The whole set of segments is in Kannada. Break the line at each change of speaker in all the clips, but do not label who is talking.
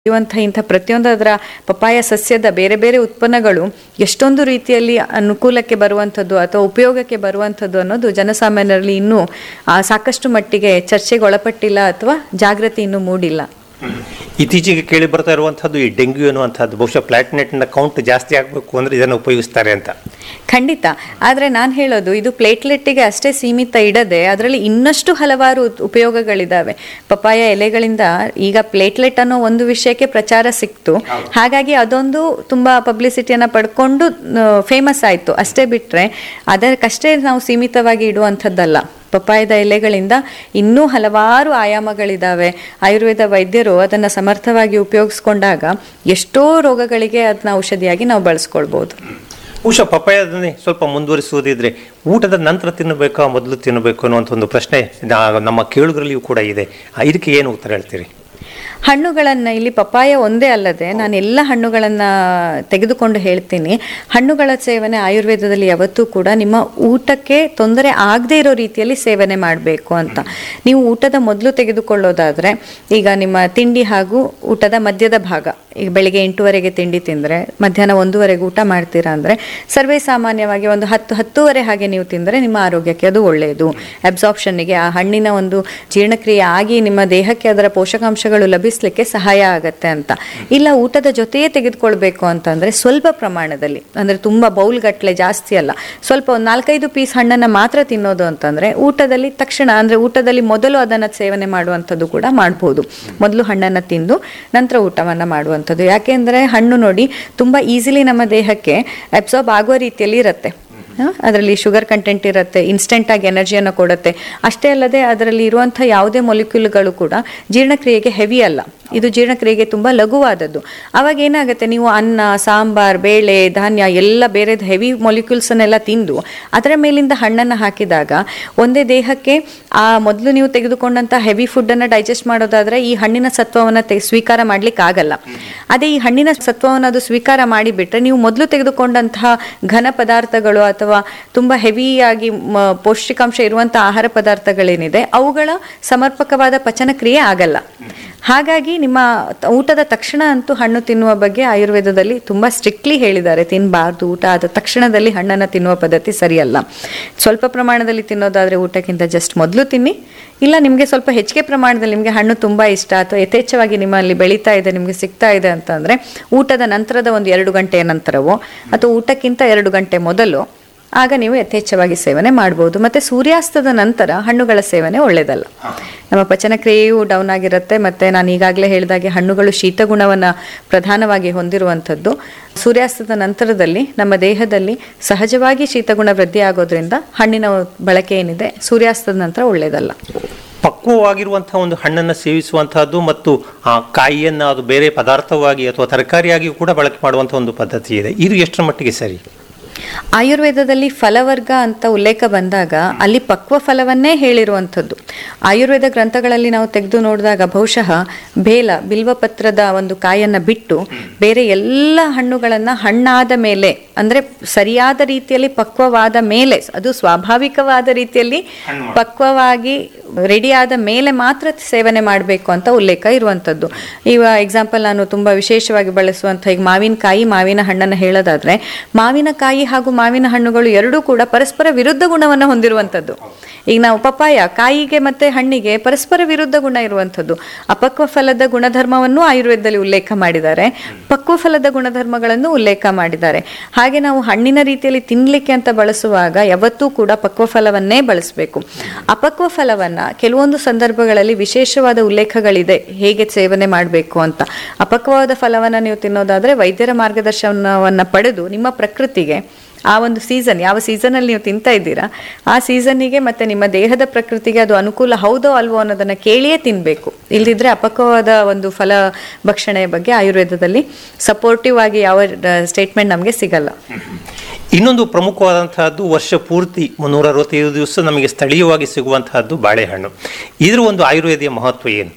ಇರುವಂಥ ಇಂಥ ಪ್ರತಿಯೊಂದು ಅದರ ಪಪಾಯ ಸಸ್ಯದ ಬೇರೆ ಬೇರೆ ಉತ್ಪನ್ನಗಳು ಎಷ್ಟೊಂದು ರೀತಿಯಲ್ಲಿ ಅನುಕೂಲಕ್ಕೆ ಬರುವಂಥದ್ದು ಅಥವಾ ಉಪಯೋಗಕ್ಕೆ ಬರುವಂಥದ್ದು ಅನ್ನೋದು ಜನಸಾಮಾನ್ಯರಲ್ಲಿ ಇನ್ನೂ ಆ, ಸಾಕಷ್ಟು ಮಟ್ಟಿಗೆ ಚರ್ಚೆಗೆ ಒಳಪಟ್ಟಿಲ್ಲ ಅಥವಾ ಜಾಗೃತಿ ಇನ್ನೂ ಮೂಡಿಲ್ಲ
ಇತ್ತೀಚೆಗೆ ಕೇಳಿ ಬರ್ತಾ ಇರುವಂತಹದ್ದು ಈ ಡೆಂಗ್ಯೂ ಅನ್ನುವಂಥದ್ದು ಬಹುಶಃ ಪ್ಲಾಟ್ನೆಟ್ನ ಕೌಂಟ್ ಜಾಸ್ತಿ ಆಗಬೇಕು ಅಂದ್ರೆ ಇದನ್ನು ಉಪಯೋಗಿಸ್ತಾರೆ ಅಂತ
ಖಂಡಿತ ಆದರೆ ನಾನು ಹೇಳೋದು ಇದು ಪ್ಲೇಟ್ಲೆಟ್ಟಿಗೆ ಅಷ್ಟೇ ಸೀಮಿತ ಇಡದೆ ಅದರಲ್ಲಿ ಇನ್ನಷ್ಟು ಹಲವಾರು ಉತ್- ಉಪಯೋಗಗಳಿದ್ದಾವೆ ಪಪಾಯ ಎಲೆಗಳಿಂದ ಈಗ ಪ್ಲೇಟ್ಲೆಟ್ ಅನ್ನೋ ಒಂದು ವಿಷಯಕ್ಕೆ ಪ್ರಚಾರ ಸಿಕ್ತು ಹಾಗಾಗಿ ಅದೊಂದು ತುಂಬ ಪಬ್ಲಿಸಿಟಿಯನ್ನು ಪಡ್ಕೊಂಡು ಫೇಮಸ್ ಆಯಿತು ಅಷ್ಟೇ ಬಿಟ್ಟರೆ ಅದಕ್ಕಷ್ಟೇ ನಾವು ಸೀಮಿತವಾಗಿ ಇಡುವಂಥದ್ದಲ್ಲ ಪಪ್ಪಾಯದ ಎಲೆಗಳಿಂದ ಇನ್ನೂ ಹಲವಾರು ಆಯಾಮಗಳಿದ್ದಾವೆ ಆಯುರ್ವೇದ ವೈದ್ಯರು ಅದನ್ನು ಸಮರ್ಥವಾಗಿ ಉಪಯೋಗಿಸ್ಕೊಂಡಾಗ ಎಷ್ಟೋ ರೋಗಗಳಿಗೆ ಅದನ್ನ ಔಷಧಿಯಾಗಿ ನಾವು ಬಳಸ್ಕೊಳ್ಬೋದು
ಬಹುಶಃ ಪಪ್ಪಾಯದನ್ನೇ ಸ್ವಲ್ಪ ಮುಂದುವರಿಸುವುದಿದ್ರೆ ಊಟದ ನಂತರ ತಿನ್ನಬೇಕಾ ಮೊದಲು ತಿನ್ನಬೇಕು ಅನ್ನುವಂಥ ಒಂದು ಪ್ರಶ್ನೆ ನಾ- ನಮ್ಮ ಕೇಳುಗರಲ್ಲಿಯೂ ಕೂಡ ಇದೆ ಆ, ಇದಕ್ಕೆ ಏನು ಉತ್ತರ ಹೇಳ್ತೀರಿ
ಹಣ್ಣುಗಳನ್ನು ಇಲ್ಲಿ ಪಪಾಯ ಒಂದೇ ಅಲ್ಲದೆ ನಾನು ಎಲ್ಲ ಹಣ್ಣುಗಳನ್ನು ತೆಗೆದುಕೊಂಡು ಹೇಳ್ತೀನಿ ಹಣ್ಣುಗಳ ಸೇವನೆ ಆಯುರ್ವೇದದಲ್ಲಿ ಯಾವತ್ತೂ ಕೂಡ ನಿಮ್ಮ ಊಟಕ್ಕೆ ತೊಂದರೆ ಆಗದೇ ಇರೋ ರೀತಿಯಲ್ಲಿ ಸೇವನೆ ಮಾಡಬೇಕು ಅಂತ ನೀವು ಊಟದ ಮೊದಲು ತೆಗೆದುಕೊಳ್ಳೋದಾದರೆ ಈಗ ನಿಮ್ಮ ತಿಂಡಿ ಹಾಗೂ ಊಟದ ಮಧ್ಯದ ಭಾಗ ಈಗ ಬೆಳಿಗ್ಗೆ ಎಂಟೂವರೆಗೆ ತಿಂಡಿ ತಿಂದರೆ ಮಧ್ಯಾಹ್ನ ಒಂದೂವರೆಗೆ ಊಟ ಮಾಡ್ತೀರಾ ಅಂದರೆ ಸರ್ವೇ ಸಾಮಾನ್ಯವಾಗಿ ಒಂದು ಹತ್ತು ಹತ್ತೂವರೆ ಹಾಗೆ ನೀವು ತಿಂದರೆ ನಿಮ್ಮ ಆರೋಗ್ಯಕ್ಕೆ ಅದು ಒಳ್ಳೆಯದು ಅಬ್ಸಾರ್ಪ್ಷನ್ನಿಗೆ ಆ ಹಣ್ಣಿನ ಒಂದು ಜೀರ್ಣಕ್ರಿಯೆ ಆಗಿ ನಿಮ್ಮ ದೇಹಕ್ಕೆ ಅದರ ಪೋಷಕಾಂಶಗಳು ಲಭಿಸಲಿಕ್ಕೆ ಸಹಾಯ ಆಗತ್ತೆ ಅಂತ ಇಲ್ಲ ಊಟದ ಜೊತೆಯೇ ತೆಗೆದುಕೊಳ್ಬೇಕು ಅಂತಂದರೆ ಸ್ವಲ್ಪ ಪ್ರಮಾಣದಲ್ಲಿ ಅಂದರೆ ತುಂಬ ಬೌಲ್ ಗಟ್ಟಲೆ ಜಾಸ್ತಿ ಅಲ್ಲ ಸ್ವಲ್ಪ ಒಂದು ನಾಲ್ಕೈದು ಪೀಸ್ ಹಣ್ಣನ್ನು ಮಾತ್ರ ತಿನ್ನೋದು ಅಂತಂದರೆ ಊಟದಲ್ಲಿ ತಕ್ಷಣ ಅಂದರೆ ಊಟದಲ್ಲಿ ಮೊದಲು ಅದನ್ನು ಸೇವನೆ ಮಾಡುವಂಥದ್ದು ಕೂಡ ಮಾಡ್ಬೋದು ಮೊದಲು ಹಣ್ಣನ್ನು ತಿಂದು ನಂತರ ಊಟವನ್ನು ಮಾಡುವಂಥದ್ದು ಯಾಕೆಂದರೆ ಹಣ್ಣು ನೋಡಿ ತುಂಬ ಈಸಿಲಿ ನಮ್ಮ ದೇಹಕ್ಕೆ ಅಬ್ಸಾರ್ಬ್ ಆಗುವ ರೀತಿಯಲ್ಲಿ ಇರುತ್ತೆ ಅದರಲ್ಲಿ ಶುಗರ್ ಕಂಟೆಂಟ್ ಇರುತ್ತೆ ಇನ್ಸ್ಟೆಂಟಾಗಿ ಎನರ್ಜಿಯನ್ನು ಕೊಡುತ್ತೆ ಅಷ್ಟೇ ಅಲ್ಲದೆ ಅದರಲ್ಲಿ ಇರುವಂಥ ಯಾವುದೇ ಮೊಲಿಕ್ಯೂಲ್ಗಳು ಕೂಡ ಜೀರ್ಣಕ್ರಿಯೆಗೆ ಹೆವಿ ಅಲ್ಲ ಇದು ಜೀರ್ಣಕ್ರಿಯೆಗೆ ತುಂಬ ಲಘುವಾದದ್ದು ಅವಾಗ ಏನಾಗುತ್ತೆ ನೀವು ಅನ್ನ ಸಾಂಬಾರ್ ಬೇಳೆ ಧಾನ್ಯ ಎಲ್ಲ ಬೇರೆ ಹೆವಿ ಮೊಲಿಕ್ಯೂಲ್ಸನ್ನೆಲ್ಲ ತಿಂದು ಅದರ ಮೇಲಿಂದ ಹಣ್ಣನ್ನು ಹಾಕಿದಾಗ ಒಂದೇ ದೇಹಕ್ಕೆ ಆ ಮೊದಲು ನೀವು ತೆಗೆದುಕೊಂಡಂಥ ಹೆವಿ ಫುಡ್ಡನ್ನು ಡೈಜೆಸ್ಟ್ ಮಾಡೋದಾದರೆ ಈ ಹಣ್ಣಿನ ಸತ್ವವನ್ನು ತೆ ಸ್ವೀಕಾರ ಮಾಡ್ಲಿಕ್ಕೆ ಆಗಲ್ಲ ಅದೇ ಈ ಹಣ್ಣಿನ ಸತ್ವವನ್ನು ಅದು ಸ್ವೀಕಾರ ಮಾಡಿಬಿಟ್ರೆ ನೀವು ಮೊದಲು ತೆಗೆದುಕೊಂಡಂತಹ ಘನ ಪದಾರ್ಥಗಳು ಅಥವಾ ತುಂಬ ಹೆವಿಯಾಗಿ ಮ- ಪೌಷ್ಟಿಕಾಂಶ ಇರುವಂಥ ಆಹಾರ ಪದಾರ್ಥಗಳೇನಿದೆ ಅವುಗಳ ಸಮರ್ಪಕವಾದ ಪಚನ ಕ್ರಿಯೆ ಆಗಲ್ಲ ಹಾಗಾಗಿ ನಿಮ್ಮ ತ- ಊಟದ ತಕ್ಷಣ ಅಂತೂ ಹಣ್ಣು ತಿನ್ನುವ ಬಗ್ಗೆ ಆಯುರ್ವೇದದಲ್ಲಿ ತುಂಬ ಸ್ಟ್ರಿಕ್ಟ್ಲಿ ಹೇಳಿದ್ದಾರೆ ತಿನ್ನಬಾರ್ದು ಊಟ ಆದ ತಕ್ಷಣದಲ್ಲಿ ಹಣ್ಣನ್ನು ತಿನ್ನುವ ಪದ್ಧತಿ ಸರಿಯಲ್ಲ ಸ್ವಲ್ಪ ಪ್ರಮಾಣದಲ್ಲಿ ತಿನ್ನೋದಾದರೆ ಊಟಕ್ಕಿಂತ ಜಸ್ಟ್ ಮೊದಲು ತಿನ್ನಿ ಇಲ್ಲ ನಿಮಗೆ ಸ್ವಲ್ಪ ಹೆಚ್ಚಿಗೆ ಪ್ರಮಾಣದಲ್ಲಿ ನಿಮಗೆ ಹಣ್ಣು ತುಂಬ ಇಷ್ಟ ಅಥವಾ ಯಥೇಚ್ಛವಾಗಿ ನಿಮ್ಮಲ್ಲಿ ಬೆಳೀತಾ ಇದೆ ನಿಮಗೆ ಸಿಗ್ತಾ ಇದೆ ಅಂತಂದರೆ ಊಟದ ನಂತರದ ಒಂದು ಎರಡು ಗಂಟೆಯ ನಂತರವೋ ಅಥವಾ ಊಟಕ್ಕಿಂತ ಎರಡು ಗಂಟೆ ಮೊದಲು ಆಗ ನೀವು ಯಥೇಚ್ಛವಾಗಿ ಸೇವನೆ ಮಾಡ್ಬೋದು ಮತ್ತು ಸೂರ್ಯಾಸ್ತದ ನಂತರ ಹಣ್ಣುಗಳ ಸೇವನೆ ಒಳ್ಳೆಯದಲ್ಲ ನಮ್ಮ ಪಚನ ಕ್ರಿಯೆಯೂ ಡೌನ್ ಆಗಿರುತ್ತೆ ಮತ್ತು ನಾನು ಈಗಾಗಲೇ ಹೇಳಿದಾಗೆ ಹಣ್ಣುಗಳು ಶೀತಗುಣವನ್ನು ಪ್ರಧಾನವಾಗಿ ಹೊಂದಿರುವಂಥದ್ದು ಸೂರ್ಯಾಸ್ತದ ನಂತರದಲ್ಲಿ ನಮ್ಮ ದೇಹದಲ್ಲಿ ಸಹಜವಾಗಿ ಶೀತಗುಣ ವೃದ್ಧಿ ಆಗೋದ್ರಿಂದ ಹಣ್ಣಿನ ಬಳಕೆ ಏನಿದೆ ಸೂರ್ಯಾಸ್ತದ ನಂತರ ಒಳ್ಳೆಯದಲ್ಲ
ಪಕ್ವವಾಗಿರುವಂತಹ ಒಂದು ಹಣ್ಣನ್ನು ಸೇವಿಸುವಂತಹದ್ದು ಮತ್ತು ಆ ಕಾಯಿಯನ್ನು ಅದು ಬೇರೆ ಪದಾರ್ಥವಾಗಿ ಅಥವಾ ತರಕಾರಿಯಾಗಿ ಕೂಡ ಬಳಕೆ ಮಾಡುವಂತಹ ಒಂದು ಪದ್ಧತಿ ಇದೆ ಇದು ಎಷ್ಟರ ಮಟ್ಟಿಗೆ ಸರಿ
ಆಯುರ್ವೇದದಲ್ಲಿ ಫಲವರ್ಗ ಅಂತ ಉಲ್ಲೇಖ ಬಂದಾಗ ಅಲ್ಲಿ ಪಕ್ವ ಫಲವನ್ನೇ ಹೇಳಿರುವಂಥದ್ದು ಆಯುರ್ವೇದ ಗ್ರಂಥಗಳಲ್ಲಿ ನಾವು ತೆಗೆದು ನೋಡಿದಾಗ ಬಹುಶಃ ಬೇಲ ಬಿಲ್ವಪತ್ರದ ಒಂದು ಕಾಯನ್ನು ಬಿಟ್ಟು ಬೇರೆ ಎಲ್ಲ ಹಣ್ಣುಗಳನ್ನು ಹಣ್ಣಾದ ಮೇಲೆ ಅಂದರೆ ಸರಿಯಾದ ರೀತಿಯಲ್ಲಿ ಪಕ್ವವಾದ ಮೇಲೆ ಅದು ಸ್ವಾಭಾವಿಕವಾದ ರೀತಿಯಲ್ಲಿ ಪಕ್ವವಾಗಿ ರೆಡಿಯಾದ ಮೇಲೆ ಮಾತ್ರ ಸೇವನೆ ಮಾಡಬೇಕು ಅಂತ ಉಲ್ಲೇಖ ಇರುವಂಥದ್ದು ಈಗ ಎಕ್ಸಾಂಪಲ್ ನಾನು ತುಂಬ ವಿಶೇಷವಾಗಿ ಬಳಸುವಂಥ ಈಗ ಮಾವಿನಕಾಯಿ ಮಾವಿನ ಹಣ್ಣನ್ನು ಹೇಳೋದಾದ್ರೆ ಮಾವಿನಕಾಯಿ ಹಾಗೂ ಮಾವಿನ ಹಣ್ಣುಗಳು ಎರಡೂ ಕೂಡ ಪರಸ್ಪರ ವಿರುದ್ಧ ಗುಣವನ್ನು ಹೊಂದಿರುವಂಥದ್ದು ಈಗ ನಾವು ಪಪಾಯ ಕಾಯಿಗೆ ಮತ್ತೆ ಹಣ್ಣಿಗೆ ಪರಸ್ಪರ ವಿರುದ್ಧ ಗುಣ ಇರುವಂಥದ್ದು ಅಪಕ್ವ ಫಲದ ಗುಣಧರ್ಮವನ್ನು ಆಯುರ್ವೇದದಲ್ಲಿ ಉಲ್ಲೇಖ ಮಾಡಿದ್ದಾರೆ ಪಕ್ವ ಫಲದ ಗುಣಧರ್ಮಗಳನ್ನು ಉಲ್ಲೇಖ ಮಾಡಿದ್ದಾರೆ ಹಾಗೆ ನಾವು ಹಣ್ಣಿನ ರೀತಿಯಲ್ಲಿ ತಿನ್ನಲಿಕ್ಕೆ ಅಂತ ಬಳಸುವಾಗ ಯಾವತ್ತೂ ಕೂಡ ಪಕ್ವ ಫಲವನ್ನೇ ಬಳಸಬೇಕು ಅಪಕ್ವ ಫಲವನ್ನ ಕೆಲವೊಂದು ಸಂದರ್ಭಗಳಲ್ಲಿ ವಿಶೇಷವಾದ ಉಲ್ಲೇಖಗಳಿದೆ ಹೇಗೆ ಸೇವನೆ ಮಾಡಬೇಕು ಅಂತ ಅಪಕ್ವವಾದ ಫಲವನ್ನು ನೀವು ತಿನ್ನೋದಾದ್ರೆ ವೈದ್ಯರ ಮಾರ್ಗದರ್ಶನವನ್ನು ಪಡೆದು ನಿಮ್ಮ ಪ್ರಕೃತಿಗೆ ಆ ಒಂದು ಸೀಸನ್ ಯಾವ ಸೀಸನಲ್ಲಿ ನೀವು ತಿಂತಾ ಇದ್ದೀರಾ ಆ ಸೀಸನ್ನಿಗೆ ಮತ್ತೆ ನಿಮ್ಮ ದೇಹದ ಪ್ರಕೃತಿಗೆ ಅದು ಅನುಕೂಲ ಹೌದೋ ಅಲ್ವೋ ಅನ್ನೋದನ್ನ ಕೇಳಿಯೇ ತಿನ್ನಬೇಕು ಇಲ್ದಿದ್ರೆ ಅಪಕ್ವವಾದ ಒಂದು ಫಲ ಭಕ್ಷಣೆಯ ಬಗ್ಗೆ ಆಯುರ್ವೇದದಲ್ಲಿ ಸಪೋರ್ಟಿವ್ ಆಗಿ ಯಾವ ಸ್ಟೇಟ್ಮೆಂಟ್ ನಮಗೆ ಸಿಗಲ್ಲ
ಇನ್ನೊಂದು ಪ್ರಮುಖವಾದಂತಹದ್ದು ವರ್ಷ ಪೂರ್ತಿ ಮುನ್ನೂರ ಅರವತ್ತೈದು ದಿವಸ ನಮಗೆ ಸ್ಥಳೀಯವಾಗಿ ಸಿಗುವಂತಹದ್ದು ಬಾಳೆಹಣ್ಣು ಇದರ ಒಂದು ಆಯುರ್ವೇದಿಯ ಮಹತ್ವ ಏನು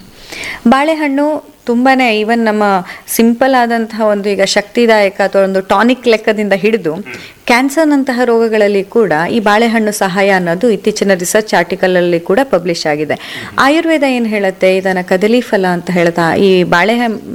ಬಾಳೆಹಣ್ಣು ತುಂಬಾನೇ ಈವನ್ ನಮ್ಮ ಸಿಂಪಲ್ ಆದಂತಹ ಒಂದು ಈಗ ಶಕ್ತಿದಾಯಕ ಅಥವಾ ಒಂದು ಟಾನಿಕ್ ಲೆಕ್ಕದಿಂದ ಹಿಡಿದು ಕ್ಯಾನ್ಸರ್ನಂತಹ ರೋಗಗಳಲ್ಲಿ ಕೂಡ ಈ ಬಾಳೆಹಣ್ಣು ಸಹಾಯ ಅನ್ನೋದು ಇತ್ತೀಚಿನ ರಿಸರ್ಚ್ ಆರ್ಟಿಕಲ್ ಅಲ್ಲಿ ಕೂಡ ಪಬ್ಲಿಷ್ ಆಗಿದೆ ಆಯುರ್ವೇದ ಏನು ಹೇಳುತ್ತೆ ಇದನ್ನ ಕದಲಿ ಫಲ ಅಂತ ಹೇಳ್ತಾ ಈ ಬಾಳೆ